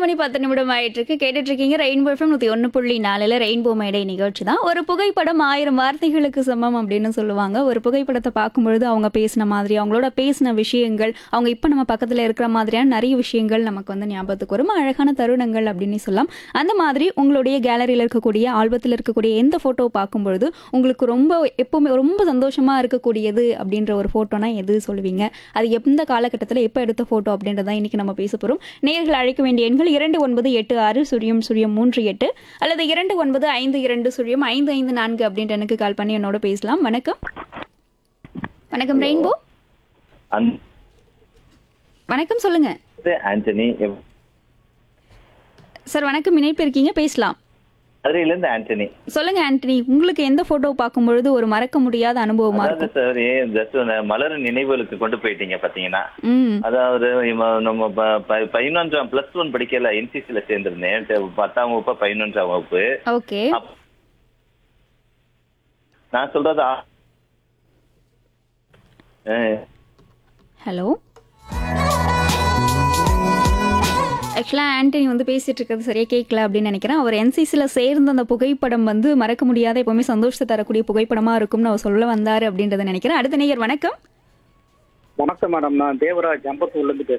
மணி பத்து நிமிடம் ஆயிட்டு இருக்கு கேட்டுட்டு இருக்கீங்க ரெயின்போ எஃப்எம் நூத்தி ஒன்று புள்ளி நாலுல ரெயின்போ மேடை நிகழ்ச்சி தான் ஒரு புகைப்படம் ஆயிரம் வார்த்தைகளுக்கு சமம் அப்படின்னு சொல்லுவாங்க ஒரு புகைப்படத்தை பார்க்கும்பொழுது அவங்க பேசின மாதிரி அவங்களோட பேசின விஷயங்கள் அவங்க இப்போ நம்ம பக்கத்தில் இருக்கிற மாதிரியான நிறைய விஷயங்கள் நமக்கு வந்து ஞாபகத்துக்கு வரும் அழகான தருணங்கள் அப்படின்னு சொல்லலாம் அந்த மாதிரி உங்களுடைய கேலரியில் இருக்கக்கூடிய ஆல்பத்தில் இருக்கக்கூடிய எந்த ஃபோட்டோ பார்க்கும்பொழுது உங்களுக்கு ரொம்ப எப்பவுமே ரொம்ப சந்தோஷமா இருக்கக்கூடியது அப்படின்ற ஒரு ஃபோட்டோனா எது சொல்லுவீங்க அது எந்த காலகட்டத்தில் எப்போ எடுத்த ஃபோட்டோ அப்படின்றத இன்னைக்கு நம்ம பேச போகிறோம் நேர்கள் அழைக்க வேண்டிய எண்கள் இரண்டு ஒன்பது எட்டு ஆறு சுழியம் சுழியம் மூன்று எட்டு அல்லது இரண்டு ஒன்பது ஐந்து இரண்டு சுழியம் ஐந்து ஐந்து நான்கு அப்படின்ட்டு எனக்கு கால் பண்ணி என்னோட பேசலாம் வணக்கம் வணக்கம் ரெயின்போ அந்த வணக்கம் சொல்லுங்க ஆண்டனி சார் வணக்கம் இணைப்பு இருக்கீங்க பேசலாம் மதுரையில இருந்து ஆண்டனி சொல்லுங்க ஆண்டனி உங்களுக்கு எந்த ஃபோட்டோ பார்க்கும்பொழுது ஒரு மறக்க முடியாத அனுபவமா அதாவது இருக்கும் சார் ஜஸ்ட் மலர் நினைவுகளுக்கு கொண்டு போயிட்டீங்க பாத்தீங்கன்னா ம் அதாவது இவ- நம்ம ப- ப- பதினொன்றாம் பிளஸ் ஒன் படிக்கல என்சிசில சேர்ந்திருந்தேன் தெ- பத்தாம் வகுப்பு பதினொன்றாம் வகுப்பு ஓகே அப்- நான் சொல்றது ஆ- அஹ், ஹலோ ஆக்சுவலாக ஆண்டனி வந்து பேசிட்டு இருக்கிறது சரியா கேட்கல அப்படின்னு நினைக்கிறேன் அவர் என்சிசியில் சேர்ந்த அந்த புகைப்படம் வந்து மறக்க முடியாத எப்பவுமே சந்தோஷத்தை தரக்கூடிய புகைப்படமா இருக்கும்னு அவர் சொல்ல வந்தாரு அப்படின்றத நினைக்கிறேன் அடுத்த நேயர் வணக்கம் வணக்கம் மேடம் நான் தேவராஜ் அம்பத்தூர்ல இருந்து பேசுறேன்